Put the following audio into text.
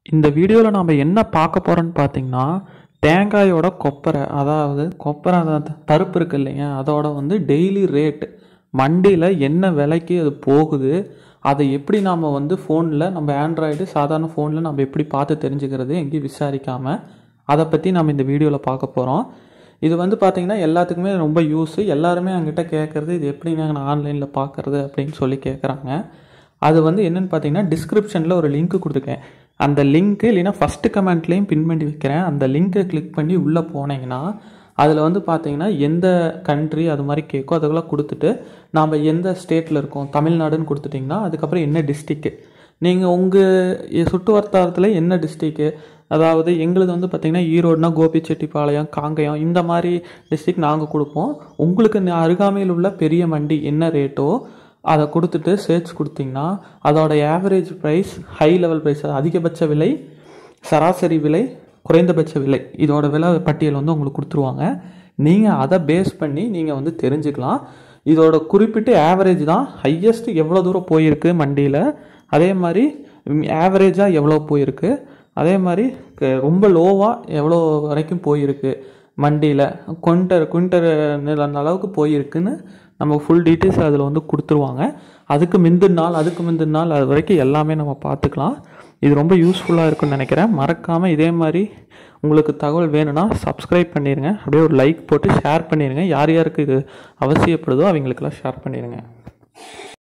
இந்த வீடியோவில் நாம் என்ன பார்க்க போகிறோன்னு பார்த்தீங்கன்னா தேங்காயோட கொப்பரை அதாவது கொப்பரை அந்த பருப்பு இருக்கு இல்லைங்க அதோட வந்து டெய்லி ரேட் மண்டியில் என்ன விலைக்கு அது போகுது அதை எப்படி நாம் வந்து ஃபோனில் நம்ம ஆண்ட்ராய்டு சாதாரண ஃபோனில் நம்ம எப்படி பார்த்து தெரிஞ்சுக்கிறது எங்கேயும் விசாரிக்காமல் அதை பற்றி நம்ம இந்த வீடியோவில் பார்க்க போகிறோம் இது வந்து பார்த்திங்கன்னா எல்லாத்துக்குமே ரொம்ப யூஸு எல்லாருமே என்கிட்ட கேட்குறது இது எப்படி நான் ஆன்லைனில் பார்க்குறது அப்படின்னு சொல்லி கேட்குறாங்க அது வந்து என்னென்னு பார்த்தீங்கன்னா டிஸ்கிரிப்ஷனில் ஒரு லிங்க் கொடுத்துருக்கேன் அந்த லிங்க்கு இல்லைன்னா ஃபஸ்ட்டு கமெண்ட்லேயும் பின் பண்ணி வைக்கிறேன் அந்த லிங்க்கை கிளிக் பண்ணி உள்ளே போனீங்கன்னா அதில் வந்து பார்த்தீங்கன்னா எந்த கண்ட்ரி அது மாதிரி கேட்கும் அதுக்கெல்லாம் கொடுத்துட்டு நாம் எந்த ஸ்டேட்டில் இருக்கோம் தமிழ்நாடுன்னு கொடுத்துட்டிங்கன்னா அதுக்கப்புறம் என்ன டிஸ்ட்ரிக்கு நீங்கள் உங்கள் சுற்று வட்டாரத்தில் என்ன டிஸ்ட்ரிக்கு அதாவது எங்களுது வந்து பார்த்திங்கன்னா ஈரோடுனா கோபிச்செட்டிப்பாளையம் காங்கயம் இந்த மாதிரி டிஸ்ட்ரிக் நாங்கள் கொடுப்போம் உங்களுக்கு ந- அருகாமையில் உள்ள பெரிய மண்டி என்ன ரேட்டோ அதை கொடுத்துட்டு சர்ச் கொடுத்தீங்கன்னா அதோட average price high level price அதிகபட்ச விலை சராசரி விலை குறைந்தபட்ச விலை இதோட விலை பட்டியல் வந்து உங்களுக்கு கொடுத்துருவாங்க நீங்கள் அதை பேஸ் பண்ணி நீங்கள் வந்து தெரிஞ்சுக்கலாம் இதோட குறிப்பிட்ட ஆவரேஜ் தான் ஹையஸ்ட் எவ்வளோ தூரம் போயிருக்கு மண்டியில் அதே மாதிரி ஆவரேஜாக எவ்வளோ போயிருக்கு அதே மாதிரி க- ரொம்ப லோவாக எவ்வளோ வரைக்கும் போயிருக்கு மண்டியில் குவிண்டர் குவிண்டர் அந்த அளவுக்கு போயிருக்குன்னு நம்ம ஃபுல் டீட்டெயில்ஸ் அதில் வந்து கொடுத்துருவாங்க அதுக்கு முந்தின நாள் அதுக்கு முந்தின நாள் அது வரைக்கும் எல்லாமே நம்ம பார்த்துக்கலாம் இது ரொம்ப யூஸ்ஃபுல்லாக இருக்கும்னு நினைக்கிறேன் மறக்காமல் இதே மாதிரி உங்களுக்கு தகவல் வேணும்னா சப்ஸ்கிரைப் பண்ணிடுங்க அப்படியே ஒரு லைக் போட்டு ஷேர் பண்ணிடுங்க யார் யாருக்கு இது அவசியப்படுதோ அவங்களுக்கெல்லாம் ஷேர் பண்ணிடுங்க